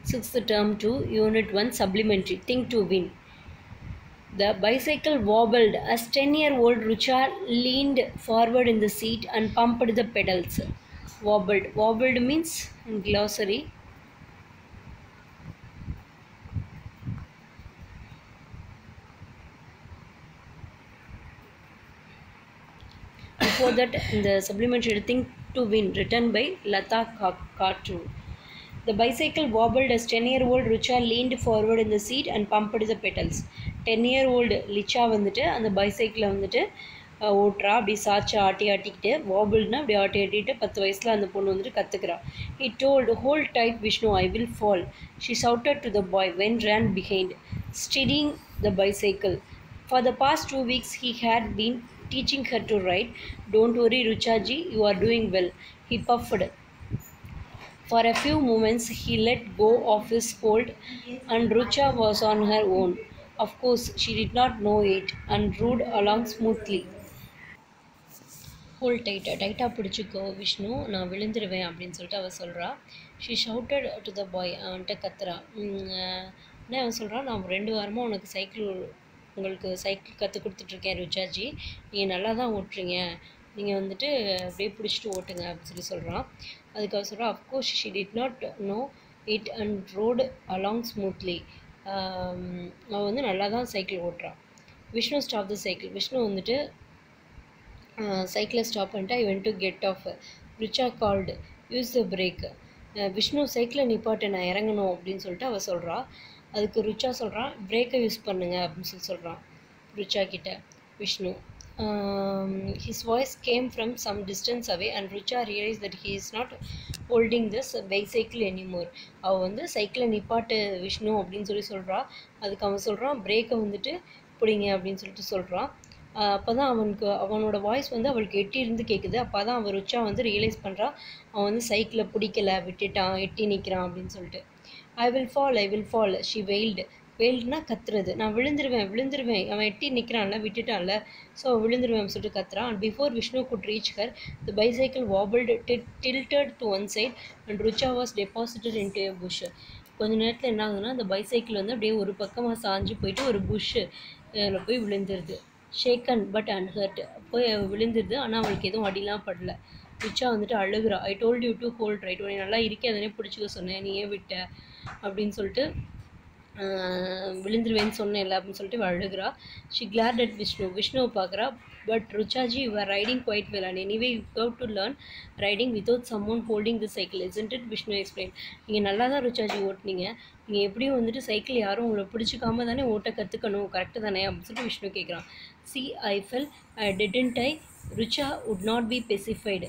Sixth term 2, Unit 1, Supplementary, Think to Win. The bicycle wobbled as 10 year old Rucha leaned forward in the seat and pumped the pedals. Wobbled. Wobbled means in glossary. Before that, the supplementary Think to Win, written by Lata Ka- Cartoon. The bicycle wobbled as 10 year old Rucha leaned forward in the seat and pumped the pedals. 10 year old லிச்சா வந்துட்டு அந்த பைசைக்கிளை வந்துட்டு அஹ், ஓட்டுறா அப்படி சாச்சு ஆட்டி ஆட்டிக்கிட்டு வாபிள்னா அப்படி ஆட்டி ஆட்டிட்டு பத்து வயசில் அந்த பொண்ணு வந்துட்டு கற்றுக்குறா he told hold tight Vishnu I will fall she shouted to the boy when ran behind steadying the bicycle For the past two weeks, he had been teaching her to ride. Don't worry, Ruchaji, you are doing well. He puffed. For a few moments, he let go of his hold, and Rucha was on her own. Of course, she did not know it and rode along smoothly. Hold டைட்டாக டைட்டாக பிடிச்சிக்கோ விஷ்ணு நான் விழுந்துருவேன் அப்படின்னு சொல்லிட்டு அவள் சொல்கிறா she shouted to the boy அவன்கிட்ட கத்துறா உம், அஹ், என்ன அவன் சொல்கிறான் நான் ரெண்டு வாரமாக உனக்கு சைக்கிள் உங்களுக்கு சைக்கிள் கற்றுக் கொடுத்துட்ருக்கேன் ருச்சாஜி நீங்கள் நல்லா தான் ஓட்டுறீங்க நீங்கள் வந்துட்டு அப்படியே பிடிச்சிட்டு ஓட்டுங்க அப்படின்னு சொல்லி சொல்கிறான் அதுக்கு அவள் சொல்கிறா of course she did not know it and rode along smoothly அவள் வந்து நல்லா தான் சைக்கிள் ஓட்டுறான் Vishnu stop the cycle Vishnu வந்துட்டு சைக்கிளை ஸ்டாப் பண்ணிட்டு I went to get off Richa called use the brake Vishnu சைக்கிளை நிப்பாட்டு நான் இறங்கணும் அப்படின்னு சொல்லிட்டு அவள் சொல்கிறா அதுக்கு ரிச்சா சொல்கிறான் பிரேக்கை யூஸ் பண்ணுங்க அப்படின்னு சொல்லி சொல்கிறான் ரிச்சா கிட்ட Vishnu his voice came from some distance away and Richa realise that he is not holding this bicycle anymore அவள் வந்து சைக்கிளை நிப்பாட்டு விஷ்ணு அப்படின்னு சொல்லி சொல்கிறா அதுக்கு அவன் சொல்கிறான் பிரேக்கை வந்துட்டு பிடிங்க அப்படின்னு சொல்லிட்டு சொல்கிறான் அப்போ தான் அவனுக்கு அவனோட வாய்ஸ் வந்து அவளுக்கு எட்டி இருந்து கேட்குது அப்போ தான் அவன் ருச்சா வந்து ரியலைஸ் பண்ணுறா அவன் வந்து சைக்கிளை பிடிக்கல விட்டுட்டான் எட்டி நிற்கிறான் அப்படின்னு சொல்லிட்டு I will fall I will fall she wailed வெயில்டுனா கத்துறது நான் விழுந்துருவேன் விழுந்துருவேன் அவன் எட்டி நிற்கிறான்ல விட்டுட்டான்ல ஸோ விழுந்துருவேன் அப்படின்னு சொல்லிட்டு கத்துறான் and before Vishnu could reach her the bicycle wobbled tilted to one side and Rucha was deposited into bush கொஞ்ச நேரத்தில் என்ன ஆகுதுன்னா அந்த பைசைக்கிள் வந்து அப்படியே ஒரு பக்கமாக சாஞ்சு போயிட்டு ஒரு புஷ்ஷு போய் விழுந்துருது ஷேக்கன் பட் அன்ஹர்ட் போய் அவ விழுந்துருது ஆனால் அவளுக்கு எதுவும் அடிலாம் படல ரிச்சா வந்துட்டு அழுகுறா I told you to hold right உன்னை நல்லா இருக்கே அதனே பிடிச்சிக்க சொன்னேன் நீ ஏன் விட்ட அப்படின்னு சொல்லிட்டு ஆஹ், விழுந்துருவேன்னு சொன்னேன்ல அப்படின்னு சொல்லிட்டு இவ அழுகுறா ஷி கிளாட் அட் விஷ்ணு விஷ்ணுவை பார்க்குறா but Rucha ji you are riding quite well and anyway you have to learn riding without someone holding the cycle isn't it Vishnu explain நீங்கள் நல்லா தான் ருச்சாஜி ஓட்டுனீங்க நீங்கள் எப்படியும் வந்துட்டு சைக்கிள் யாரும் உங்களை பிடிச்சிக்காம தானே ஓட்ட கற்றுக்கணும் கரெக்டு தானே அப்படின்னு சொல்லிட்டு விஷ்ணு கேட்குறான் see I fell I didn't I Rucha would not be pacified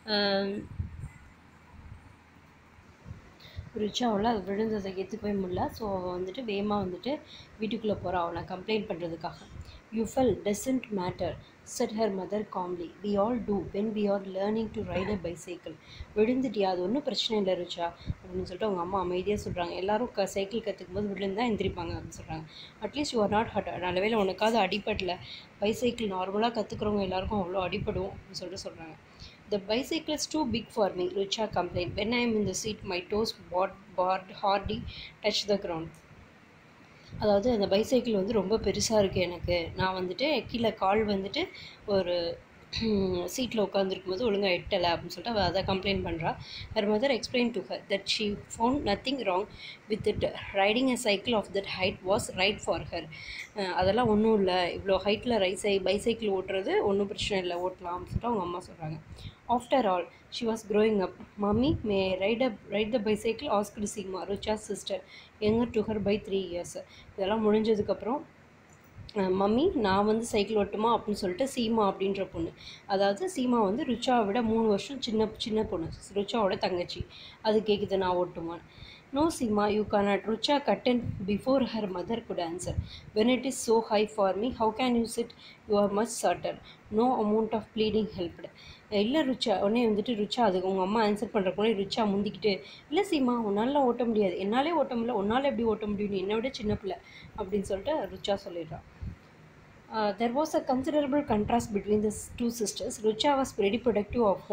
ரிச்சாவில் அது விழுந்ததை ஏற்றுக்கவே முடியல ஸோ அவள் வந்துட்டு வேகமாக வந்துட்டு வீட்டுக்குள்ளே போகிறா அவளை கம்ப்ளைண்ட் பண்ணுறதுக்காக you fell doesn't matter said her mother calmly we all do when we are learning to ride a bicycle விழுந்துட்டியா அது ஒன்றும் பிரச்சனை இல்லை ரிச்சா அப்படின்னு சொல்லிட்டு அவங்க அம்மா அமைதியாக சொல்கிறாங்க எல்லாரும் க சைக்கிள் கற்றுக்கும் போது விழுந்தா எந்திரிப்பாங்க அப்படின்னு சொல்கிறாங்க at least you are not hurt நல்ல வேளை உனக்காவது அடிப்படல பைசைக்கிள் நார்மலாக கற்றுக்குறவங்க எல்லாருக்கும் அவ்வளோ அடிபடும் அப்படின்னு சொல்லிட்டு சொல்கிறாங்க The bicycle is too big for me, Richa complained. When I am in the seat, my toes board, board hardly touch the ground. அதாவது அந்த பைசைக்கிள் வந்து ரொம்ப பெருசாக இருக்குது எனக்கு நான் வந்துட்டு கீழே கால் வந்துட்டு ஒரு சீட்டில் உட்காந்துருக்கும் போது ஒழுங்காக எட்டலை அப்படின்னு சொல்லிட்டு அவள் அதை கம்ப்ளைண்ட் பண்ணுறா her mother explain to her that she found nothing wrong with it riding a cycle of that height was right for her அதெல்லாம் ஒன்றும் இல்லை இவ்வளோ ஹைட்டில் ரை சை பைசைக்கிள் ஓட்டுறது ஒன்றும் பிரச்சனை இல்லை ஓட்டலாம் அப்படின்னு சொல்லிட்டு அவங்க அம்மா சொல்கிறாங்க after all she was growing up mummy may ride up ride the bicycle asked Seema Rucha sister younger to her by three years இதெல்லாம் முடிஞ்சதுக்கப்புறம் அஹ் மம்மி நான் வந்து சைக்கிள் ஓட்டுமா அப்படின்னு சொல்லிட்டு சீமா அப்படின்ற பொண்ணு அதாவது சீமா வந்து ருச்சாவை விட மூணு வருஷம் சின்ன சின்ன பொண்ணு ருச்சாவோட தங்கச்சி அது கேட்குது நான் ஓட்டுமான்னு no Seema you cannot Rucha cut in before her mother could answer when it is so high for me how can you sit you are much certain no amount of pleading helped இல்லை ருச்சா உடனே வந்துட்டு ருச்சா அதுக்கு உங்கள் அம்மா ஆன்சர் பண்ணுறக்கு முன்னாடி ருச்சா முந்திக்கிட்டு இல்லை சீமா உன்னால் ஓட்ட முடியாது என்னாலே ஓட்ட முடியல உன்னால் எப்படி ஓட்ட முடியும் நீ என்னை விட சின்ன பிள்ளை அப்படின்னு சொல்லிட்டு ருச்சா சொல்லிடுறான் Uh, there was a considerable contrast between the s- two sisters. Rucha was very protective of her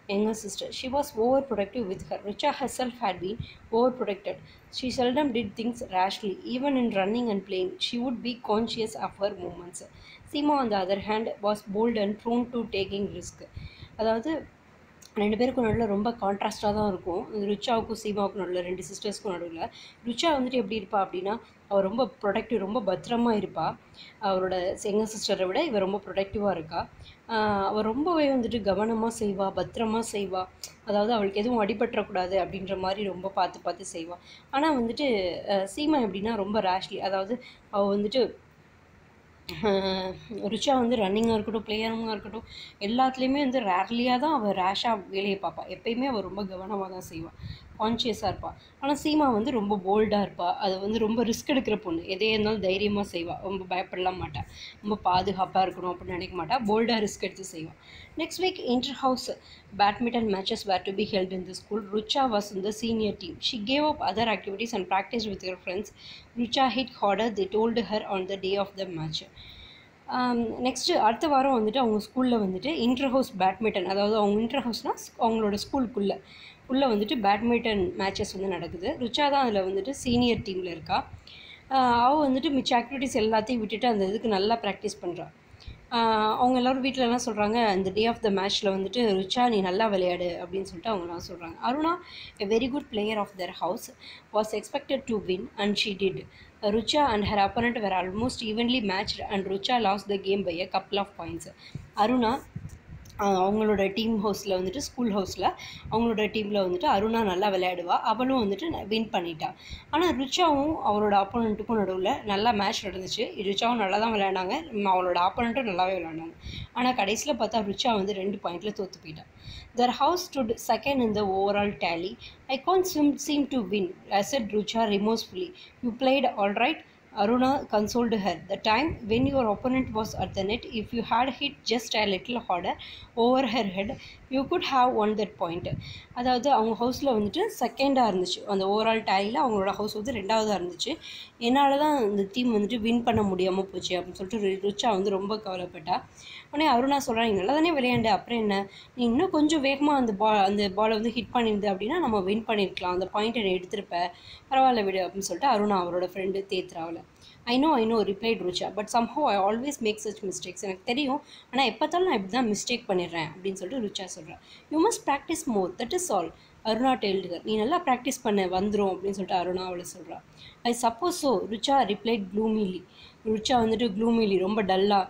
younger sister. She was overprotective with her. Richa herself had been overprotected. She seldom did things rashly. Even in running and playing, she would be conscious of her movements. Seema, on the other hand, was bold and prone to taking risk. அதாவது ரெண்டு பேருக்கும் நடுவில் ரொம்ப கான்ட்ராஸ்டாக தான் இருக்கும் ருச்சாவுக்கும் சீமாவுக்கும் நடுவில் ரெண்டு சிஸ்டர்ஸ்க்கும் நடுவில் ருச்சா வந்துட்டு எப்படி இருப்பா அப்படின்னா அவள் ரொம்ப ப்ரொடக்டிவ் ரொம்ப பத்திரமா இருப்பா அவரோட எங்கள் சிஸ்டரை விட இவ ரொம்ப ப்ரொடக்டிவாக இருக்கா ஆஹ் அவள் ரொம்பவே வந்துட்டு கவனமாக செய்வா பத்திரமா செய்வா அதாவது அவளுக்கு எதுவும் அடிபட்டுறக்கூடாது அப்படின்ற மாதிரி ரொம்ப பார்த்து பார்த்து செய்வா ஆனால் வந்துட்டு ஆஹ் சீமா எப்படின்னா ரொம்ப ரேஷ்லி அதாவது அவள் வந்துட்டு ஆஹ் ருச்சா வந்து ரன்னிங்காக இருக்கட்டும் பிளேயருங்காக இருக்கட்டும் எல்லாத்துலேயுமே வந்து ரேர்லியாக தான் அவள் ரேஷாக வேலையை பார்ப்பா எப்பயுமே அவள் ரொம்ப கவனமாக தான் செய்வாள் கான்ஷியஸாக இருப்பாள் ஆனால் சீமா வந்து ரொம்ப போல்டாக இருப்பாள் அது வந்து ரொம்ப ரிஸ்க் எடுக்கிற பொண்ணு எதையே இருந்தாலும் தைரியமாக செய்வாள் ரொம்ப பயப்படலாம் மாட்டாள் ரொம்ப பாதுகாப்பாக இருக்கணும் அப்படின்னு நினைக்க மாட்டாள் போல்டாக ரிஸ்க் எடுத்து செய்வாள் next week inter house badminton matches were to be held in the school Rucha was in the senior team she gave up other activities and practice with her friends Rucha hit harder the told her on the day of the match next அடுத்த வாரம் வந்துட்டு அவங்க ஸ்கூலில் வந்துட்டு inter house badminton அதாவது அவங்க inter ஹவுஸ்னால் அவங்களோட ஸ்கூலுக்குள்ளே உள்ளே வந்துட்டு பேட்மிண்டன் மேட்சஸ் வந்து நடக்குது ருச்சா தான் அதில் வந்துட்டு சீனியர் டீமில் இருக்கா அவள் வந்துட்டு மிச்ச ஆக்டிவிட்டீஸ் எல்லாத்தையும் விட்டுட்டு அந்த இதுக்கு நல்லா ப்ராக்டிஸ் பண்ணுறா அவங்க எல்லோரும் வீட்டில் என்ன சொல்கிறாங்க அந்த டே ஆஃப் த மேட்ச்சில் வந்துட்டு ருச்சா நீ நல்லா விளையாடு அப்படின்னு சொல்லிட்டு அவங்கலாம் சொல்கிறாங்க Aruna a very good player of their house was expected to win and she did Rucha and her opponent were almost evenly matched and Rucha lost the game by a couple of points Aruna ஆஹ் அவங்களோட டீம் ஹவுஸில் வந்துட்டு school ஹவுஸில் அவங்களோட டீமில் வந்துட்டு அருணா நல்லா விளையாடுவா அவளும் வந்துட்டு வின் பண்ணிட்டா ஆனால் ருச்சாவும் அவளோட ஆப்போனண்ட்டுக்கும் நடுவில் நல்லா மேட்ச் நடந்துச்சு ருச்சாவும் நல்லா தான் விளையாண்டாங்க ம், அவளோட ஆப்போனண்ட்டும் நல்லாவே விளையாண்டாங்க ஆனால் கடைசியில் பார்த்தா ருச்சா வந்து ரெண்டு பாயிண்டில் தோற்று போயிட்டா their house stood second in the overall tally. I can't seem, seem to win, I said Rucha remorsefully. You played all right. Aruna consoled her. The time when your opponent was at the net, if you had hit just a little harder over her head, you could have won that point. அதாவது அவங்க ஹவுஸில் வந்துட்டு செகண்டாக இருந்துச்சு அந்த overall டேலியில் அவங்களோட house வந்து ரெண்டாவதாக இருந்துச்சு என்னால் தான் இந்த டீம் வந்துட்டு வின் பண்ண முடியாமல் போச்சு அப்படின்னு சொல்லிட்டு ரு- ருச்சா வந்து ரொம்ப கவலைப்பட்டா உடனே அருணா சொல்கிறா நீ நல்லா தானே விளையாண்டு அப்புறம் என்ன நீ இன்னும் கொஞ்சம் வேகமாக அந்த பால் அந்த பாலை வந்து ஹிட் பண்ணியிருந்த அப்படின்னா நம்ம வின் பண்ணியிருக்கலாம் அந்த பாயிண்ட்டை நீ எடுத்திருப்ப பரவாயில்ல விடு அப்படின்னு சொல்லிட்டு அருணா அவரோட ஃப்ரெண்டு தேத்துறாவில் I know I know replied Rucha but somehow I always make such mistakes எனக்கு தெரியும் ஆனால் எப்போத்தாலும் நான் இப்படி தான் மிஸ்டேக் பண்ணிடுறேன் அப்படின்னு சொல்லிட்டு ருச்சா சொல்கிறேன் you must practise more that is all Aruna told her நீ நல்லா ப்ராக்டிஸ் பண்ண வந்துடும் அப்படின்னு சொல்லிட்டு அருணா அவளை சொல்கிறா I suppose so Rucha replied gloomily Rucha வந்துட்டு க்ளூமிலி ரொம்ப டல்லாக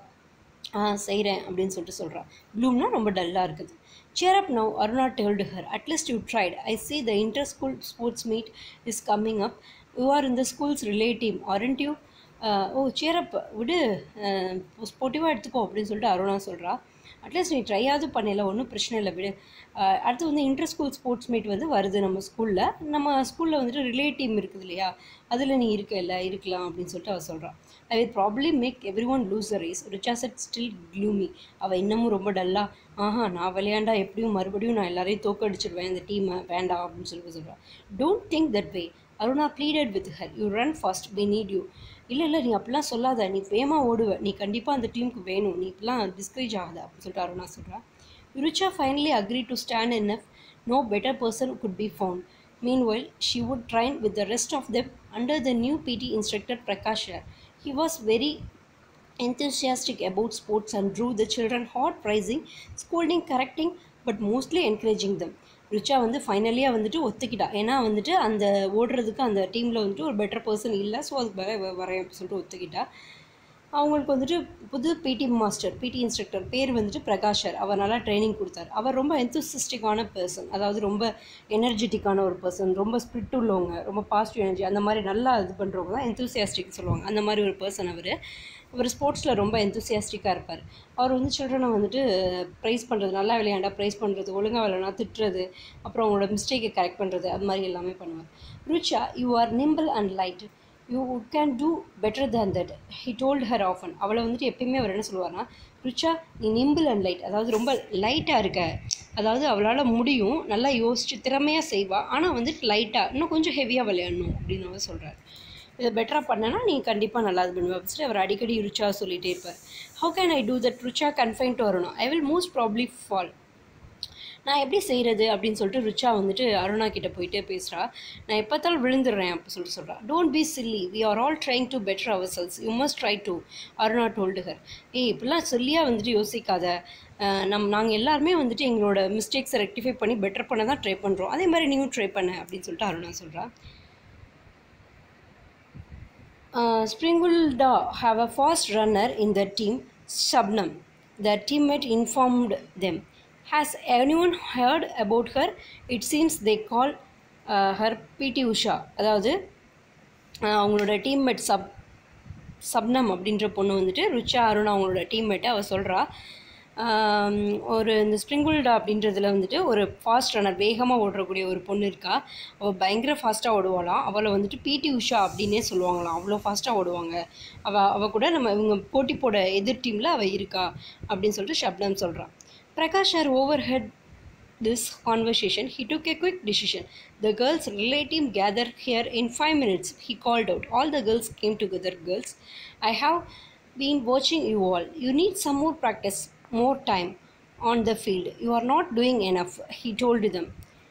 ஆ செய்கிறேன் அப்படின்னு சொல்லிட்டு சொல்கிறான் ப்ளூம்னா ரொம்ப டல்லாக இருக்குது cheer up now aruna told her at least you tried i see the inter school sports meet is coming up you are in the school's relay team aren't you uh, O cheer up விடு ஸ்போர்ட்டிவாக எடுத்துக்கோ அப்படின்னு சொல்லிட்டு அருணா சொல்கிறா at least நீ ட்ரையாவது பண்ணல ஒன்றும் பிரச்சனை இல்லை விடு அஹ் அடுத்து வந்து இன்டர் ஸ்கூல் ஸ்போர்ட்ஸ் மீட் வந்து வருது நம்ம ஸ்கூலில் நம்ம ஸ்கூலில் வந்துட்டு ரிலே டீம் இருக்குது இல்லையா அதில் நீ இருக்க இல்லை இருக்கலாம் அப்படின்னு சொல்லிட்டு அவள் சொல்கிறான் I will probably make everyone lose a race Richa said still gloomy அவள் இன்னமும் ரொம்ப டல்லா ஆஹா நான் விளையாண்டா எப்படியும் மறுபடியும் நான் எல்லாரையும் தோக்கடிச்சிடுவேன் இந்த டீமை வேண்டாம் அப்படின்னு சொல்லிட்டு சொல்கிறான் don't think that way Aruna pleaded with her you run fast we need you இல்லை இல்லை நீ அப்படிலாம் சொல்லாத நீ வேகமாக ஓடுவ நீ கண்டிப்பாக அந்த டீமுக்கு வேணும் நீ இப்படிலாம் டிஸ்கரேஜ் ஆகாத அப்படின்னு சொல்லிட்டு அருணா சொல்கிறா Rucha finally agree to stand in no better person could be found. Meanwhile, she would train with the rest of them under the new PT instructor Prakash. Rao. He was very enthusiastic about sports and drew the children hard praising, scolding, correcting, but mostly encouraging them. Richa வந்து ஃபைனலியாக வந்துட்டு ஒத்துக்கிட்டா ஏன்னா வந்துட்டு அந்த ஓடுறதுக்கு அந்த டீமில் வந்துட்டு ஒரு பெட்டர் பர்சன் இல்லை ஸோ அதுக்கு வர வரேன் அப்படின்னு சொல்லிட்டு ஒத்துக்கிட்டா அவங்களுக்கு வந்துட்டு புது பிடி மாஸ்டர் பிடி இன்ஸ்ட்ரக்டர் பேர் வந்துட்டு பிரகாஷர் அவர் நல்லா ட்ரைனிங் கொடுத்தாரு அவர் ரொம்ப எந்தூசிஸ்டிக்கான பர்சன் அதாவது ரொம்ப எனர்ஜெட்டிக்கான ஒரு பர்சன் ரொம்ப ஸ்பிரிட் உள்ளவங்க ரொம்ப பாசிட்டிவ் எனர்ஜி அந்த மாதிரி நல்லா இது பண்ணுறவங்க தான் எந்தூசியாஸ்டிக் சொல்லுவாங்க அந்த மாதிரி ஒரு பர்சன் அவர் அவர் ஸ்போர்ட்ஸில் ரொம்ப எந்தூசியாஸ்டிக்காக இருப்பார் அவர் வந்து சில்ட்ரனை வந்துட்டு ப்ரைஸ் பண்ணுறது நல்லா விளையாண்டா ப்ரைஸ் பண்ணுறது ஒழுங்காக விளையாடா திட்டுறது அப்புறம் அவங்களோட மிஸ்டேக்கை கரெக்ட் பண்ணுறது அது மாதிரி எல்லாமே பண்ணுவார் Rucha you are nimble and light you can do better than that he told her often அவளை வந்துட்டு எப்பயுமே அவர் என்ன சொல்லுவார்னா ருச்சா நீ நிம்பிள் அண்ட் லைட் அதாவது ரொம்ப லைட்டாக இருக்க அதாவது அவளால் முடியும் நல்லா யோசிச்சு திறமையாக செய்வா ஆனால் வந்துட்டு லைட்டாக இன்னும் கொஞ்சம் ஹெவியாக விளையாடணும் அப்படின்னு அவர் சொல்கிறார் இதை பெட்டராக பண்ணனா நீ கண்டிப்பாக நல்லா இது பண்ணுவ அப்படின்னு அவர் அடிக்கடி ருச்சா சொல்லிகிட்டே இருப்பார் how can I do that Rucha confine to வரணும் I will most probably fall நான் எப்படி செய்கிறது அப்படின்னு சொல்லிட்டு ரிச்சா வந்துட்டு அருணா கிட்ட போயிட்டு பேசுகிறா நான் எப்போத்தாலும் விழுந்துடுறேன் அப்படி சொல்லிட்டு சொல்கிறா don't be silly we are all trying to better ourselves you must try to Aruna told her ஏய் இப்படிலாம் சொல்லியாக வந்துட்டு யோசிக்காத அஹ் நம் நாங்கள் எல்லாருமே வந்துட்டு எங்களோட மிஸ்டேக்ஸை ரெக்டிஃபை பண்ணி பெட்டர் பண்ண தான் ட்ரை பண்ணுறோம் அதே மாதிரி நீயும் ட்ரை பண்ண அப்படின்னு சொல்லிட்டு அருணா சொல்கிறா Uh, Springulda have a fast runner in their team, Shabnam. Their teammate informed them. Has anyone heard about her? It seems they call uh, her PT Usha. அதாவது uh, அவங்களோட டீம்மேட் சப் சப்னம் அப்படின்ற பொண்ணு வந்துட்டு ருச்சா அருண் அவங்களோட டீம்மேட்டை அவள் சொல்கிறா ஒரு இந்த ஸ்ப்ரிங்குல்டா அப்படின்றதுல வந்துட்டு ஒரு ஃபாஸ்ட் ரன்னர் வேகமாக ஓடக்கூடிய ஒரு பொண்ணு இருக்கா அவள் பயங்கர ஃபாஸ்ட்டாக ஓடுவாளாம் அவளை வந்துட்டு பிடி உஷா அப்படின்னே சொல்லுவாங்களாம் அவ்வளோ ஃபாஸ்ட்டாக ஓடுவாங்க அவள் அவள் கூட நம்ம இவங்க போட்டி போட எதிர் டீமில் அவள் இருக்கா அப்படின்னு சொல்லிட்டு ஷப்னம் சொல்கிறான் Prakash sir overheard this conversation, he took a quick decision. The girls' relative gather here in five minutes. He called out. All the girls came together. Girls, I have been watching you all. You need some more practice, more time on the field. You are not doing enough, he told them.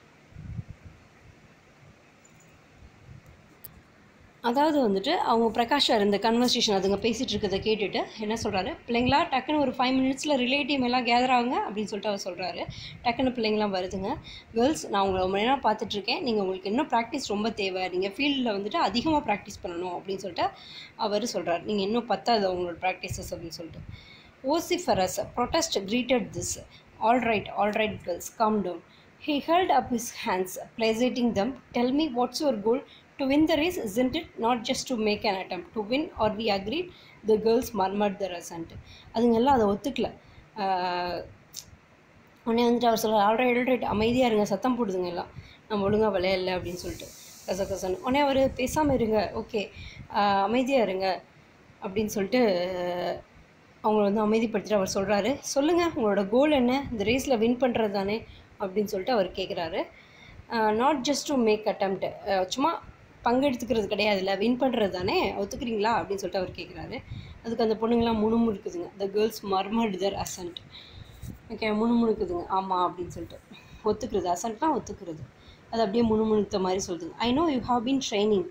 அதாவது வந்துட்டு அவங்க Prakash sir இந்த conversation அதுங்க பேசிகிட்டு இருக்கிறத கேட்டுட்டு என்ன சொல்கிறாரு பிள்ளைங்களா டக்குன்னு ஒரு ஃபைவ் மினிட்ஸில் ரிலேட்டிவ் எல்லாம் கேதர் ஆகுங்க அப்படின்னு சொல்லிட்டு அவர் சொல்கிறாரு டக்குன்னு பிள்ளைங்களாம் வருதுங்க கேர்ள்ஸ் நான் உங்களை ரொம்ப நேரம் பார்த்துட்ருக்கேன் நீங்கள் உங்களுக்கு இன்னும் ப்ராக்டிஸ் ரொம்ப தேவை நீங்கள் ஃபீல்டில் வந்துட்டு அதிகமாக ப்ராக்டிஸ் பண்ணணும் அப்படின்னு சொல்லிட்டு அவர் சொல்கிறார் நீங்கள் இன்னும் பத்தாது உங்களோட ப்ராக்டிஸஸ் அப்படின்னு சொல்லிட்டு vociferous protest greeted this all right all right girls calm down he held up his hands pleasuring them tell me what's your goal to win the race isn't it not just to make an attempt to win or we agreed the girls murmured their assent அதுங்க எல்லாம் அதை ஒத்துக்கல ஆஹ் உடனே வந்துட்டு அவர் சொல்கிறார் alright alright அமைதியாக இருங்க சத்தம் போடுதுங்க எல்லாம் நம்ம ஒழுங்காக விளையாடல அப்படின்னு சொல்லிட்டு கச கசன்னு உடனே அவர் பேசாமல் இருங்க ஓகே அமைதியாக இருங்க அப்படின்னு சொல்லிட்டு அவங்கள வந்து அமைதிப்படுத்திட்டு அவர் சொல்கிறாரு சொல்லுங்கள் உங்களோட கோல் என்ன இந்த ரேஸில் வின் பண்ணுறது தானே அப்படின்னு சொல்லிட்டு அவர் கேட்குறாரு not just to make attempt சும்மா பங்கெடுத்துக்கிறது கிடையாதுல்ல வின் பண்ணுறது தானே ஒத்துக்கிறீங்களா அப்படின்னு சொல்லிட்டு அவர் கேட்குறாரு அதுக்கு அந்த பொண்ணுங்களாம் முணுமுணுக்குதுங்க த கேர்ள்ஸ் மர்மர்டு தர் அசன்ட் ஓகே முணுமுணுக்குதுங்க ஆமாம் அப்படின்னு சொல்லிட்டு ஒத்துக்கிறது அசன்ட்னா ஒத்துக்கிறது அது அப்படியே முணுமுணுத்த மாதிரி சொல்லுதுங்க I know you have been training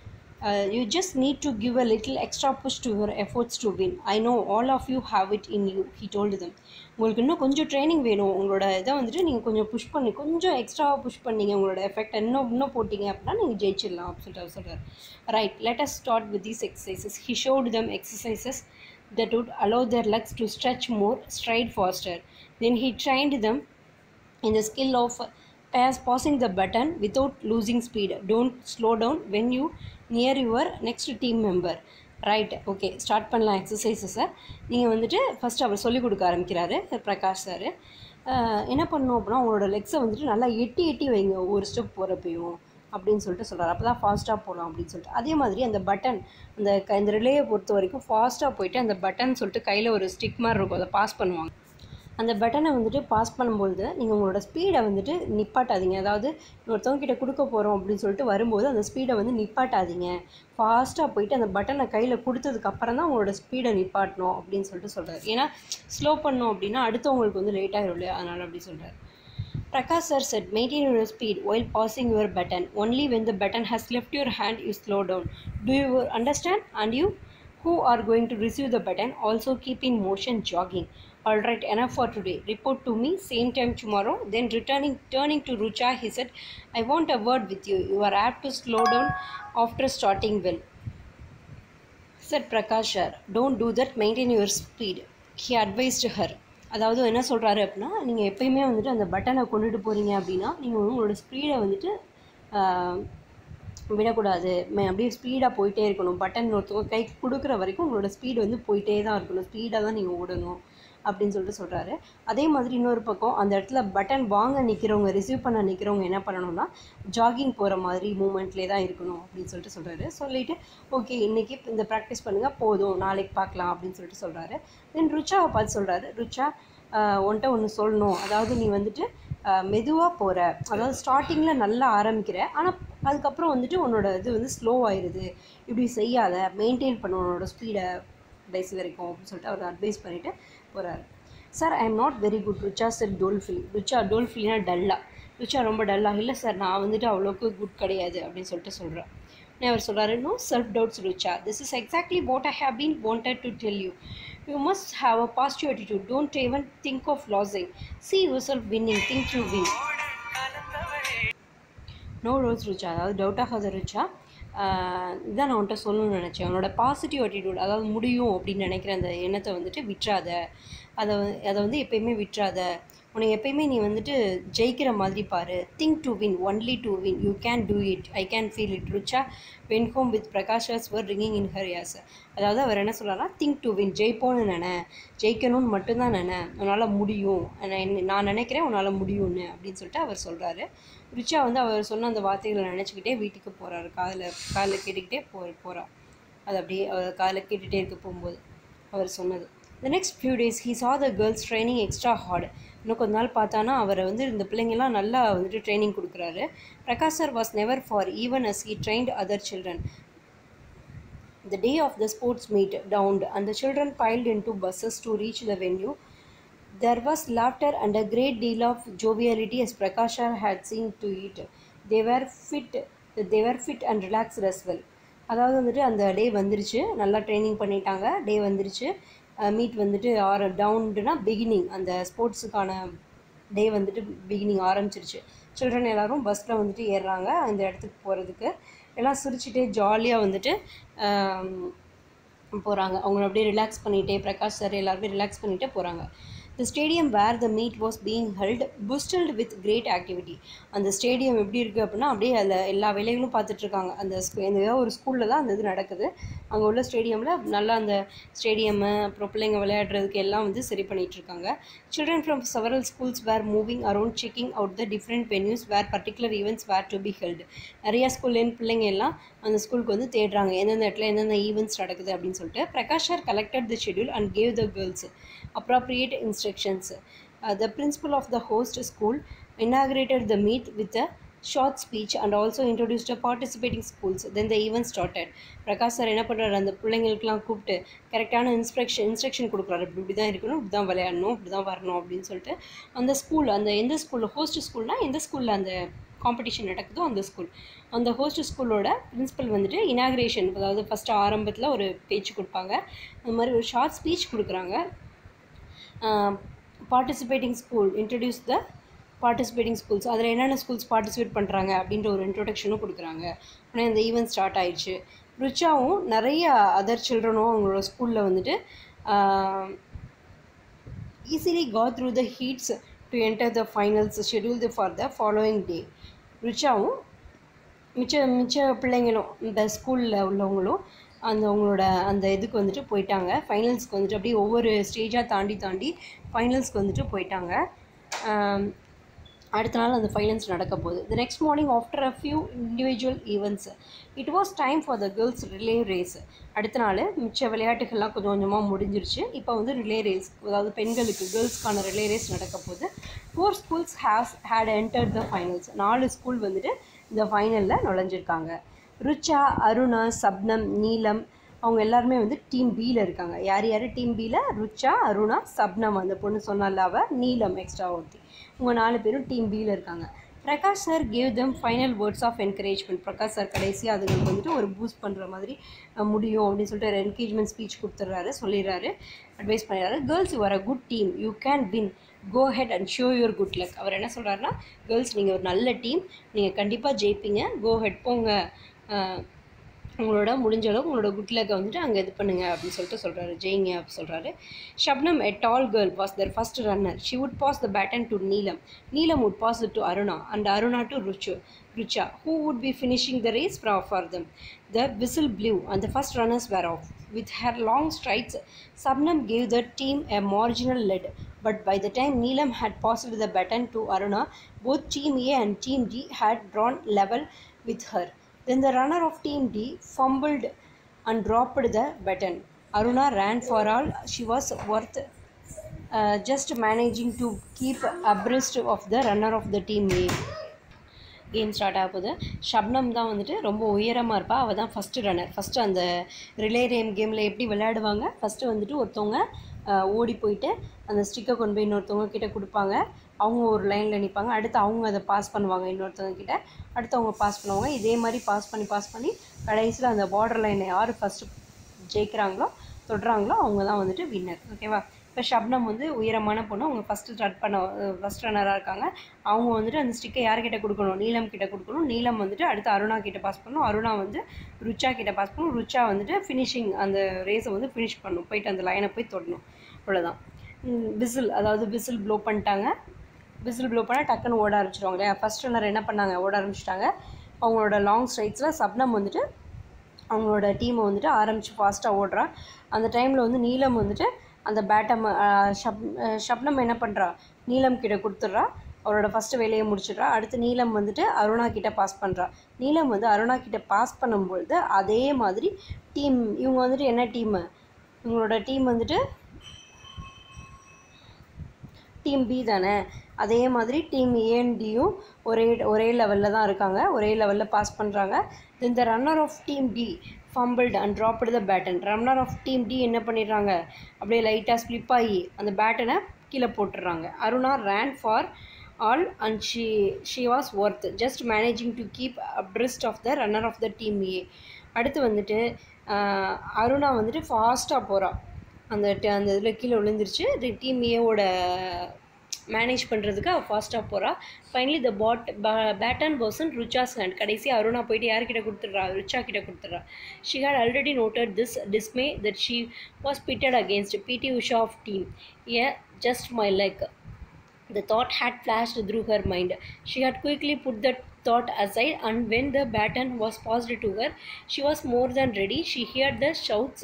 you just need to give a little extra push to your efforts to win I know all of you have it in you he told them உங்களுக்கு இன்னும் கொஞ்சம் training வேணும் உங்களோட இதை வந்துட்டு நீங்கள் கொஞ்சம் push பண்ணி கொஞ்சம் எக்ஸ்ட்ராவாக புஷ் பண்ணீங்க உங்களோட எஃபெக்ட் இன்னும் இன்னும் போட்டிங்க அப்படின்னா நீங்கள் ஜெயிச்சிடலாம் அப்படின்னு சொல்லிட்டு அவர் சொல்கிறார் right let us start with these exercises he showed them exercises that would allow their legs to stretch more, stride faster. Then he trained them in the skill of pass passing the button without losing speed. Don't slow down when you near your next team member. Right okay start பண்ணலாம் எக்ஸசைசஸை நீங்கள் வந்துட்டு first அவர் சொல்லிக் கொடுக்க ஆரம்பிக்கிறாரு Prakash sir என்ன பண்ணணும் அப்படின்னா உங்களோட லெக்ஸை வந்துட்டு நல்லா எட்டி எட்டி வைங்க ஒவ்வொரு ஸ்டெப் போகிறப்பையும் அப்படின்னு சொல்லிட்டு சொல்கிறார் அப்போ தான் ஃபாஸ்ட்டாக போகலாம் அப்படின்னு சொல்லிட்டு அதே மாதிரி அந்த பட்டன் அந்த க இந்த ரிலேயை பொறுத்த வரைக்கும் ஃபாஸ்ட்டாக போயிட்டு அந்த பட்டன் சொல்லிட்டு கையில் ஒரு ஸ்டிக் மாதிரி இருக்கும் அதை பாஸ் பண்ணுவாங்க அந்த பட்டனை வந்துட்டு பாஸ் பண்ணும்பொழுது நீங்கள் உங்களோட ஸ்பீடை வந்துட்டு நிப்பாட்டாதீங்க அதாவது ஒருத்தவங்க கிட்ட கொடுக்க போகிறோம் அப்படின்னு சொல்லிட்டு வரும்போது அந்த ஸ்பீடை வந்து நிப்பாட்டாதீங்க ஃபாஸ்ட்டாக போயிட்டு அந்த பட்டனை கையில் கொடுத்ததுக்கு அப்புறம் தான் உங்களோட ஸ்பீடை நிப்பாட்டணும் அப்படின்னு சொல்லிட்டு சொல்கிறார் ஏன்னா ஸ்லோ பண்ணோம் அப்படின்னா அடுத்தவங்களுக்கு வந்து லேட் ஆகிடும் இல்லையா அதனால் அப்படி சொல்கிறார் Prakash sir said, maintain your speed while passing your button. Only when the button has left your hand, you slow down. Do you understand? And you, who are going to receive the button, also keep in motion jogging. All right, enough for today. Report to me same time tomorrow. Then returning, turning to Rucha, he said, "I want a word with you. You are apt to slow down after starting well." Said Prakash sir, "Don't do that. Maintain your speed." He advised her. அதாவது என்ன சொல்கிறாரு அப்படின்னா நீங்கள் எப்பயுமே வந்துட்டு அந்த பட்டனை கொண்டுட்டு போகிறீங்க அப்படின்னா நீங்கள் உங்களோட ஸ்பீடை வந்துட்டு ஆஹ், விடக்கூடாது மே- அப்படியே ஸ்பீடாக போயிட்டே இருக்கணும் பட்டன் ஒருத்தவங்க கை கொடுக்குற வரைக்கும் உங்களோட ஸ்பீடு வந்து போயிட்டே தான் இருக்கணும் ஸ்பீடாக தான் நீங்கள் ஓடணும் அப்படின்னு சொல்லிட்டு சொல்கிறாரு அதே மாதிரி இன்னொரு பக்கம் அந்த இடத்துல பட்டன் வாங்க நிற்கிறவங்க ரிசீவ் பண்ண நிற்கிறவங்க என்ன பண்ணணும்னா ஜாகிங் போகிற மாதிரி மூமெண்ட்லேயே தான் இருக்கணும் அப்படின்னு சொல்லிட்டு சொல்கிறாரு சொல்லிட்டு ஓகே இன்றைக்கி இந்த ப்ராக்டிஸ் பண்ணுங்கள் போதும் நாளைக்கு பார்க்கலாம் அப்படின்னு சொல்லிட்டு சொல்கிறாரு தென் ருச்சாவை பார்த்து சொல்கிறாரு ருச்சா ஆஹ், உன்கிட்ட ஒன்று சொல்லணும் அதாவது நீ வந்துட்டு மெதுவாக போகிற அதாவது ஸ்டார்டிங்கில் நல்லா ஆரம்பிக்கிற ஆனால் அதுக்கப்புறம் வந்துட்டு உன்னோட இது வந்து ஸ்லோ ஆயிடுது இப்படி செய்யாத மெயின்டைன் பண்ண உன்னோட ஸ்பீடை கடைசி வரைக்கும் அப்படின்னு சொல்லிட்டு அவர் அட்வைஸ் பண்ணிவிட்டு போகிறாரு sir I am not very good Rucha sir dolefully Rucha டோல்ஃபிலினா டல்லா ருச்சா ரொம்ப டல்லா இல்லை சார் நான் வந்துட்டு அவ்வளோக்கு குட் கிடையாது அப்படின்னு சொல்லிட்டு சொல்கிறேன் அவர் சொல்கிறாரு no self doubts Rucha this is exactly what I have been wanted to tell you you must have a positive attitude don't even think of losing see yourself winning think you win no ரோஸ் ருச்சா அதாவது doubt ஆகாத ருச்சா இதான் நான் உன்ட்ட சொல்லணும்னு நினச்சேன் உன்னோட positive attitude அதாவது முடியும் அப்படின்னு நினைக்கிற அந்த எண்ணத்தை வந்துட்டு விட்டுறாத அதை வந்து- அதை வந்து எப்பயுமே விட்டுறாத உன்னை எப்பயுமே நீ வந்துட்டு ஜெயிக்கிற மாதிரி பாரு think to win only to win you can do it I can feel it Rucha went home with Prakash's வர் ரிங்கிங் இன் ஹர் யாஸ் அதாவது அவர் என்ன சொல்கிறாரா திங்க் டு வின் ஜெயிப்போன்னு நினை ஜெயிக்கணும்னு மட்டும்தான் நினை உன்னால் முடியும் நான் என்ன- நான் நினைக்கிறேன் உன்னால் முடியும்னு அப்படின்னு சொல்லிட்டு அவர் சொல்கிறாரு ரிச்சா வந்து அவர் சொன்ன அந்த வார்த்தைகளை நினச்சிக்கிட்டே வீட்டுக்கு போகிறாரு காதில் காதில் கேட்டுக்கிட்டே போ போகிறா அது அப்படியே அவர் காதில் கேட்டுகிட்டே இருக்க போகும்போது அவர் சொன்னது the next few days he saw the girls training extra hard இன்னும் கொஞ்ச நாள் பார்த்தானா அவரை வந்து இந்த பிள்ளைங்கெல்லாம் நல்லா வந்துட்டு ட்ரைனிங் கொடுக்குறாரு Prakash sir was never far even as he trained other children The day of the sports meet downed, and the children piled into buses to reach the venue. There was laughter and a great deal of joviality as Prakasha had seen to it. They were fit, they were fit and relaxed as well. அதாவது வந்துட்டு அந்த டே வந்துருச்சு நல்லா training பண்ணிட்டாங்க டே வந்துருச்சு meet வந்துட்டு ஆர டவுண்டுனா beginning அந்த ஸ்போர்ட்ஸுக்கான டே வந்துட்டு பிகினிங் ஆரம்பிச்சிருச்சு சில்ட்ரன் எல்லாரும் பஸ்ஸில் வந்துட்டு ஏறுறாங்க அந்த இடத்துக்கு போகிறதுக்கு எல்லாம் சிரிச்சிட்டே ஜாலியாக வந்துட்டு போகிறாங்க அவங்கள அப்படியே ரிலாக்ஸ் பண்ணிகிட்டே பிரகாஷ் சார் எல்லாருமே ரிலாக்ஸ் பண்ணிகிட்டே போகிறாங்க the stadium where the meet was being held bustled with great activity அந்த ஸ்டேடியம் எப்படி இருக்குது அப்படின்னா அப்படியே அதில் எல்லா வேலைகளும் பார்த்துட்ருக்காங்க அந்த ஸ்கூ இந்த ஏதோ ஒரு ஸ்கூலில் தான் அந்த இது நடக்குது அங்கே உள்ள ஸ்டேடியமில் நல்லா அந்த ஸ்டேடியமு அப்புறம் பிள்ளைங்க விளையாடுறதுக்கு எல்லாம் வந்து சரி பண்ணிட்டு இருக்காங்க children from several schools were moving around checking out the different venues where particular events were to be held நிறையா ஸ்கூல்லேருந்து பிள்ளைங்க எல்லாம் அந்த ஸ்கூலுக்கு வந்து தேடுறாங்க எந்தெந்த இடத்துல எந்தெந்த ஈவெண்ட்ஸ் நடக்குது அப்படின்னு சொல்லிட்டு Prakash sir collected the schedule and gave the girls appropriate instructions. Uh, the principal of the host school inaugurated the meet with a short speech and also introduced a participating schools. Then the event started. Prakash sir என்ன பண்ணுறாரு அந்த பிள்ளைங்களுக்குலாம் கூப்பிட்டு கரெக்டான instruction instruction கொடுக்குறாரு இப்படி இப்படி தான் இருக்கணும் இப்படி தான் விளையாடணும் இப்படி தான் வரணும் அப்படின்னு சொல்லிட்டு அந்த ஸ்கூல் அந்த எந்த ஸ்கூலில் ஹோஸ்ட் ஸ்கூல்னால் எந்த ஸ்கூலில் அந்த காம்படிஷன் நடக்குதோ அந்த ஸ்கூல் அந்த ஹோஸ்ட் ஸ்கூலோட பிரின்சிபல் வந்துட்டு இனாக்ரேஷன் அதாவது ஃபஸ்ட்டு ஆரம்பத்தில் ஒரு பேச்சு கொடுப்பாங்க அந்த மாதிரி ஒரு ஷார்ட் ஸ்பீச் கொடுக்குறாங்க participating school introduce the participating schools அதில் என்னென்ன ஸ்கூல்ஸ் பார்ட்டிசிபேட் பண்ணுறாங்க அப்படின்ற ஒரு இன்ட்ரொடக்ஷனும் கொடுக்குறாங்க ஆனால் இந்த ஈவெண்ட் ஸ்டார்ட் ஆயிடுச்சு ருச்சாவும் நிறைய அதர் சில்ட்ரனும் அவங்களோட ஸ்கூலில் வந்துட்டு easily got through the heats to enter the finals scheduled for the following day ருச்சாவும் மிச்ச மிச்ச பிள்ளைங்களும் இந்த ஸ்கூலில் உள்ளவங்களும் அந்த அவங்களோட அந்த இதுக்கு வந்துட்டு போயிட்டாங்க ஃபைனல்ஸ்க்கு வந்துட்டு அப்படியே ஒவ்வொரு ஸ்டேஜாக தாண்டி தாண்டி ஃபைனல்ஸ்க்கு வந்துட்டு போயிட்டாங்க ஆம், அடுத்த நாள் அந்த ஃபைனல்ஸ் நடக்க போகுது the next morning after a few individual events it was time for the girls relay race அடுத்த நாள் மிச்ச விளையாட்டுகள்லாம் கொஞ்சம் கொஞ்சமாக முடிஞ்சிருச்சு இப்போ வந்து ரிலே ரேஸ் அதாவது பெண்களுக்கு கேர்ள்ஸ்க்கான ரிலே ரேஸ் நடக்க போகுது four schools has had entered the finals நாலு ஸ்கூல் வந்துட்டு இந்த ஃபைனலில் நுழைஞ்சிருக்காங்க ருச்சா அருணா சப்னம் நீலம் அவங்க எல்லாருமே வந்து டீம் பியில் இருக்காங்க யார் யார் டீம் பியில் ருச்சா அருணா சப்னம் அந்த பொண்ணு சொன்னால அவ நீலம் எக்ஸ்ட்ரா ஒருத்தி இவங்க நாலு பேரும் டீம் பியில் இருக்காங்க Prakash sir gave them final words of encouragement Prakash sir கடைசியாக அதுங்களுக்கு வந்துட்டு ஒரு பூஸ்ட் பண்ணுற மாதிரி அஹ், முடியும் அப்படின்னு சொல்லிட்டு ஒரு என்கரேஜ்மெண்ட் ஸ்பீச் கொடுத்துட்றாரு சொல்லிடுறாரு அட்வைஸ் பண்ணிடுறாரு girls you are a good team you can win go ahead and show your good luck அவர் என்ன சொல்கிறாருன்னா கேர்ள்ஸ் நீங்கள் ஒரு நல்ல டீம் நீங்கள் கண்டிப்பாக ஜெயிப்பீங்க கோ ஹெட் போங்க அஹ், உங்களோட முடிஞ்ச அளவு உங்களோட குட் லக்கை வந்துட்டு அங்கே இது பண்ணுங்க அப்படின்னு சொல்லிட்டு சொல்கிறாரு ஜெயிங்க அப்படி சொல்கிறாரு Shabnam a tall girl was the first runner she would pass the baton to Neelam Neelam would pass it to Aruna and Aruna to ருச்சு Rucha who would be finishing the race for for them the whistle blew and the first runners were off with her long strides Sabnam gave the team a marginal lead but by the time Neelam had passed the baton to Aruna both team A and team D had drawn level with her then the runner of team D fumbled and dropped the baton. Aruna ran for all she was worth, uh, just managing to keep abreast of the runner of the team A. Game start ஆக போகுது ஷப்னம் தான் வந்துட்டு ரொம்ப உயரமாக இருப்பா அவள் தான் first runner first அந்த ரிலே ரேம் கேமில் எப்படி விளையாடுவாங்க ஃபஸ்ட்டு வந்துட்டு ஒருத்தவங்க ஆஹ், ஓடி போயிட்டு அந்த ஸ்டிக்கை கொண்டு போய் இன்னொருத்தவங்க கிட்ட கொடுப்பாங்க அவங்க ஒரு லைனில் நிற்பாங்க அடுத்து அவங்க அதை பாஸ் பண்ணுவாங்க இன்னொருத்தவங்க கிட்ட அடுத்து அவங்க பாஸ் பண்ணுவாங்க இதே மாதிரி பாஸ் பண்ணி பாஸ் பண்ணி கடைசியில் அந்த பார்டர் லைனை யார் ஃபஸ்ட்டு ஜெயிக்கிறாங்களோ தொடுறாங்களோ அவங்க தான் வந்துட்டு வின்னர் ஓகேவா இப்போ ஷப்னம் வந்து உயரமான பொண்ணு அவங்க ஃபஸ்ட்டு ஸ்டார்ட் பண்ண ஃபஸ்ட் ரன்னராக இருக்காங்க அவங்க வந்துட்டு அந்த ஸ்டிக்கை யார்கிட்ட கொடுக்கணும் நீலம் கிட்ட கொடுக்கணும் நீலம் வந்துட்டு அடுத்து அருணா கிட்ட பாஸ் பண்ணணும் அருணா வந்து ருச்சா கிட்ட பாஸ் பண்ணணும் ருச்சா வந்துட்டு ஃபினிஷிங் அந்த ரேஸை வந்து ஃபினிஷ் பண்ணணும் போயிட்டு அந்த லைனை போய் தொடணும் அவ்வளோதான் விசில் அதாவது விசில் ப்ளோ பண்ணிட்டாங்க விசில் ப்ளோ பண்ணால் டக்குன்னு ஓட ஆரம்பிச்சிருவாங்க இல்லையா ஃபஸ்ட் ரன்னர் என்ன பண்ணாங்க ஓட ஆரம்பிச்சிட்டாங்க அவங்களோட லாங் ஸ்ட்ரைட்ஸில் சப்னம் வந்துட்டு அவங்களோட டீமை வந்துட்டு ஆரம்பித்து ஃபாஸ்ட்டாக ஓடுறா அந்த டைமில் வந்து நீலம் வந்துட்டு அந்த பேட்டம் ஷப் அஹ் ஷப்னம் என்ன பண்ணுறா நீலம் கிட்ட கொடுத்துட்றா அவரோட ஃபஸ்ட்டு வேலையை முடிச்சிடுறா அடுத்து நீலம் வந்துட்டு அருணா கிட்ட பாஸ் பண்ணுறா நீலம் வந்து அருணா கிட்ட பாஸ் பண்ணும்பொழுது அதே மாதிரி டீம் இவங்க வந்துட்டு என்ன டீமு இவங்களோட டீம் வந்துட்டு டீம் பி தானே அதே மாதிரி டீம் ஏஎன்டியும் ஒரே ஒரே லெவலில் தான் இருக்காங்க ஒரே லெவலில் பாஸ் பண்ணுறாங்க then the runner of team D fumbled and dropped the baton runner of team D என்ன பண்ணிடுறாங்க அப்படியே லைட்டாக ஸ்லிப் ஆகி அந்த பேட்டனை கீழே போட்டுடுறாங்க Aruna ran for all and she she was worth just managing to keep abreast of the runner of the team A அடுத்து வந்துட்டு ஆஹ், அருணா வந்துட்டு ஃபாஸ்ட்டாக போகிறா அந்த ட- அந்த இதில் கீழே விழுந்துருச்சு டீம் ஏவோட மேனேஜ் பண்ணுறதுக்கு அவள் ஃபாஸ்ட்டாக போகிறா finally the bat baton person Rucha's hand கடைசி அருணா போயிட்டு யார்கிட்ட கொடுத்துட்றா ருச்சா கிட்ட கொடுத்துட்றா she had already noted this dismay that she was pitted against PT Usha of team A just my like The thought had flashed through her mind. She had quickly put that thought aside, and when the baton was passed to her, she was more than ready. She heard the shouts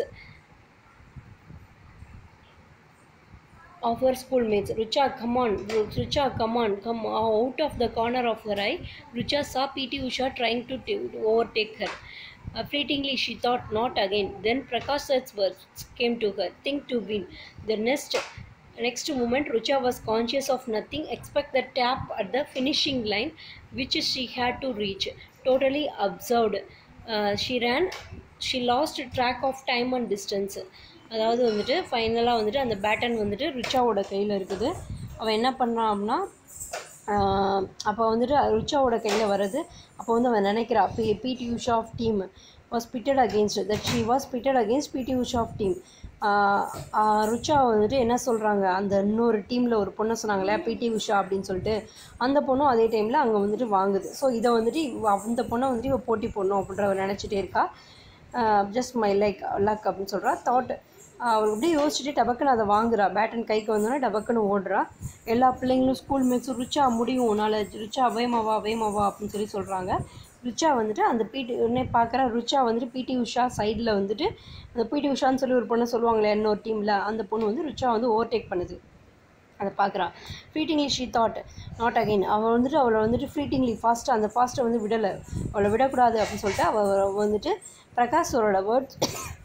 of her schoolmates. Rucha, come on, Ru- Rucha, come on, come out of the corner of her eye. Rucha saw P.T. Usha trying to t- overtake her. Uh, fleetingly, she thought, not again. Then Prakash's words came to her think to win. The next, next moment, Rucha was conscious of nothing except the tap at the finishing line, which she had to reach. Totally absorbed. Uh, she ran, she lost track of time and distance. அதாவது வந்துட்டு ஃபைனலாக வந்துட்டு அந்த pattern வந்துட்டு ரிச்சாவோட கையில் இருக்குது அவன் என்ன பண்ணுறான் அப்படின்னா அப்போ வந்துட்டு ரிச்சாவோட கையில் வருது அப்போ வந்து அவன் நினைக்கிறா P PT Usha of team was pitted against that she was pitted against PT Usha of team Rucha வந்துட்டு என்ன சொல்கிறாங்க அந்த இன்னொரு டீமில் ஒரு பொண்ணை சொன்னாங்களே பிடி உஷா அப்படின்னு சொல்லிட்டு அந்த பொண்ணும் அதே டைமில் அங்கே வந்துட்டு வாங்குது ஸோ இதை வந்துட்டு இவ- அந்த பொண்ணை வந்துட்டு இவ போட்டி போடணும் அப்படின்றவ நினச்சிட்டே இருக்கா ஜஸ்ட் மை லைக் லக் அப்படின்னு சொல்கிறா தாட் அவள் அப்படியே யோசிச்சுட்டு டபக்குன்னு அதை வாங்குறா பேட்டன் கைக்கு வந்தோடனே டபக்குன்னு ஓடுறா எல்லா பிள்ளைங்களும் ஸ்கூல் மேட்ஸும் ருச்சா முடியும் உன்னால் ருச்சா வேமாவா வேமாவா அப்படின்னு சொல்லி சொல்கிறாங்க ருச்சா வந்துட்டு அந்த பிடி உடனே பார்க்குறா ருச்சா வந்துட்டு பிடி உஷா சைடில் வந்துட்டு அந்த பிடி உஷான்னு சொல்லி ஒரு பொண்ணை சொல்லுவாங்களே இன்னொரு டீமில் அந்த பொண்ணு வந்து ருச்சா வந்து ஓவர்டேக் பண்ணுது அதை பார்க்குறா fleetingly she thought not again அவள் வந்துட்டு அவளை வந்துட்டு ஃப்ளீட்டிங்லி ஃபாஸ்ட்டாக அந்த ஃபாஸ்ட்டை வந்து விடலை அவளை விடக்கூடாது அப்படின்னு சொல்லிட்டு அவள் வந்துட்டு பிரகாஷோட வேர்ட்ஸ்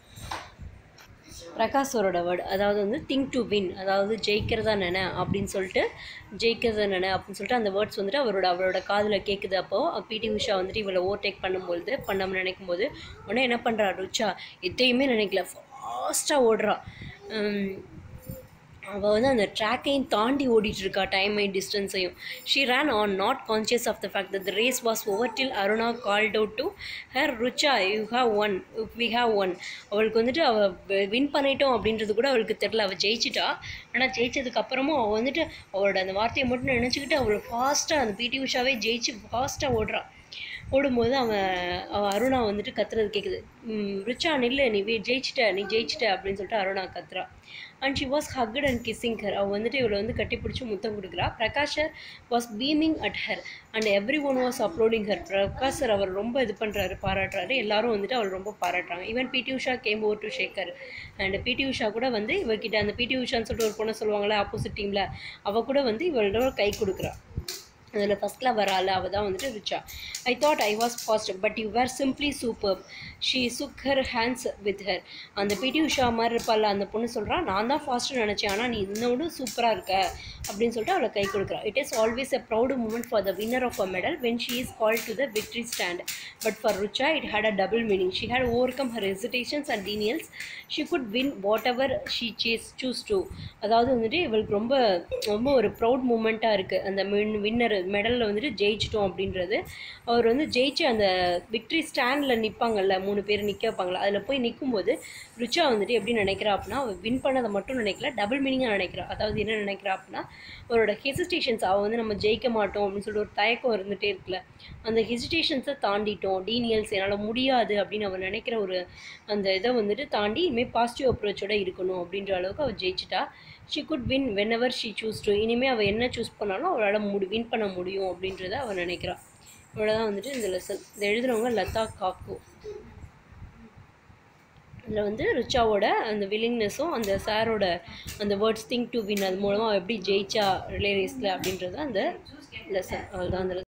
பிரகாஷோட வேர்டு அதாவது வந்து திங்க் டு வின் அதாவது ஜெயிக்கிறதா நினை அப்படின்னு சொல்லிட்டு ஜெயிக்கிறதா நினை அப்படின்னு சொல்லிட்டு அந்த வேர்ட்ஸ் வந்துட்டு அவரோட அவரோட காதில் கேட்குது அப்போது பிடி உஷா வந்துட்டு இவளை ஓவர்டேக் பண்ணும்பொழுது பண்ணாமல் நினைக்கும் போது உடனே என்ன பண்ணுறா ருச்சா எதையுமே நினைக்கல ஃபாஸ்ட்டாக ஓடுறா உம், அவள் வந்து அந்த ட்ராக்கையும் தாண்டி ஓடிட்டு இருக்கா டைமையும் டிஸ்டன்ஸையும் she ran on not conscious of the fact that the race was over till Aruna called out to her Rucha you have won we have won அவளுக்கு வந்துட்டு அவள் வின் பண்ணிட்டோம் அப்படின்றது கூட அவளுக்கு தெரில அவள் ஜெயிச்சிட்டா ஆனால் ஜெயிச்சதுக்கு அப்புறமும் அவள் வந்துட்டு அவளோட அந்த வார்த்தையை மட்டும் நினச்சிக்கிட்டு அவள் ஃபாஸ்ட்டாக அந்த பிடி உஷாவே ஜெயிச்சு ஃபாஸ்ட்டாக ஓடுறா ஓடும்போது அவன் அவன் அருணா வந்துட்டு கத்துறது கேட்குது ரிச்சா நில்லு நீ வே- ஜெயிச்சிட்ட நீ ஜெயிச்சிட்ட அப்படின்னு சொல்லிட்டு அருணா கத்துறா and she was hugged and kissing her அவள் வந்துட்டு இவளை வந்து கட்டி பிடிச்சி முத்தம் கொடுக்குறா Prakash was beaming at her and everyone was applauding her Prakash sir அவர் ரொம்ப இது பண்ணுறாரு பாராட்டுறாரு எல்லாரும் வந்துட்டு அவள் ரொம்ப பாராட்டுறாங்க even PT Usha came over to shake her and PT Usha கூட வந்து இவகிட்ட அந்த பிடி உஷான்னு சொல்லிட்டு ஒரு பொண்ணை சொல்லுவாங்களே ஆப்போசிட் டீமில் அவள் கூட வந்து இவளோட கை கொடுக்குறா அதில் ஃபஸ்ட்டில் வராள் அவள் தான் வந்துட்டு Richa I thought I was fast but you were simply super she shook her hands with her அந்த பிடி உஷா மாதிரி இருப்பாள் அந்த பொண்ணு சொல்கிறா நான் தான் ஃபாஸ்ட்டு நினச்சேன் ஆனால் நீ இன்னோடு சூப்பராக இருக்க அப்படின்னு சொல்லிட்டு அவளை கை கொடுக்குறா it is always a proud moment for the winner of a medal when she is called to the victory stand but for Rucha it had a double meaning she had overcome her hesitations and denials she could win whatever she சேஸ் choose to அதாவது வந்துட்டு இவளுக்கு ரொம்ப ரொம்ப ஒரு proud மூமெண்ட்டாக இருக்குது அந்த win winner மெடலில் வந்துட்டு ஜெயிச்சிட்டோம் அப்படின்றது அவர் வந்து ஜெயிச்சு அந்த விக்ட்ரி ஸ்டாண்டில் நிற்பாங்கல்ல மூணு பேர் நிற்க வைப்பாங்களா அதில் போய் நிற்கும்போது ருச்சா வந்துட்டு எப்படி நினைக்கிறா அப்படின்னா அவள் வின் பண்ணதை மட்டும் நினைக்கல டபுள் மீனிங்காக நினைக்கிறா அதாவது என்ன நினைக்கிறா அப்படின்னா அவரோட ஹெசிடேஷன்ஸ் அவள் வந்து நம்ம ஜெயிக்க மாட்டோம் அப்படின்னு சொல்லிட்டு ஒரு தயக்கம் இருந்துகிட்டே இருக்குல்ல அந்த ஹெசிடேஷன்ஸை தாண்டிட்டோம் டீனியல்ஸ் என்னால் முடியாது அப்படின்னு அவள் நினைக்கிற ஒரு அந்த இதை வந்துட்டு தாண்டி இனிமேல் பாசிட்டிவ் அப்ரோச்சோட இருக்கணும் அப்படின்ற அளவுக்கு அவள் ஜெயிச்சிட்டா she could win whenever she choose to இனிமேல் அவள் என்ன சூஸ் பண்ணாலும் அவளால் முடி வின் பண்ண முடியும் அப்படின்றத அவள் நினைக்கிறாள் இவ்வளோதான் வந்துட்டு இந்த லெசன் இதை எழுதுனவங்க லதா காக்கு இதில் வந்து ரிச்சாவோட அந்த வில்லிங்னஸும் அந்த சாரோட அந்த வேர்ட்ஸ் திங்க் டு வின் அது மூலமாக அவள் எப்படி ஜெயிச்சா ரிலே ரேஸில் அப்படின்றது அந்த லெசன் அதுதான் அந்த lesson.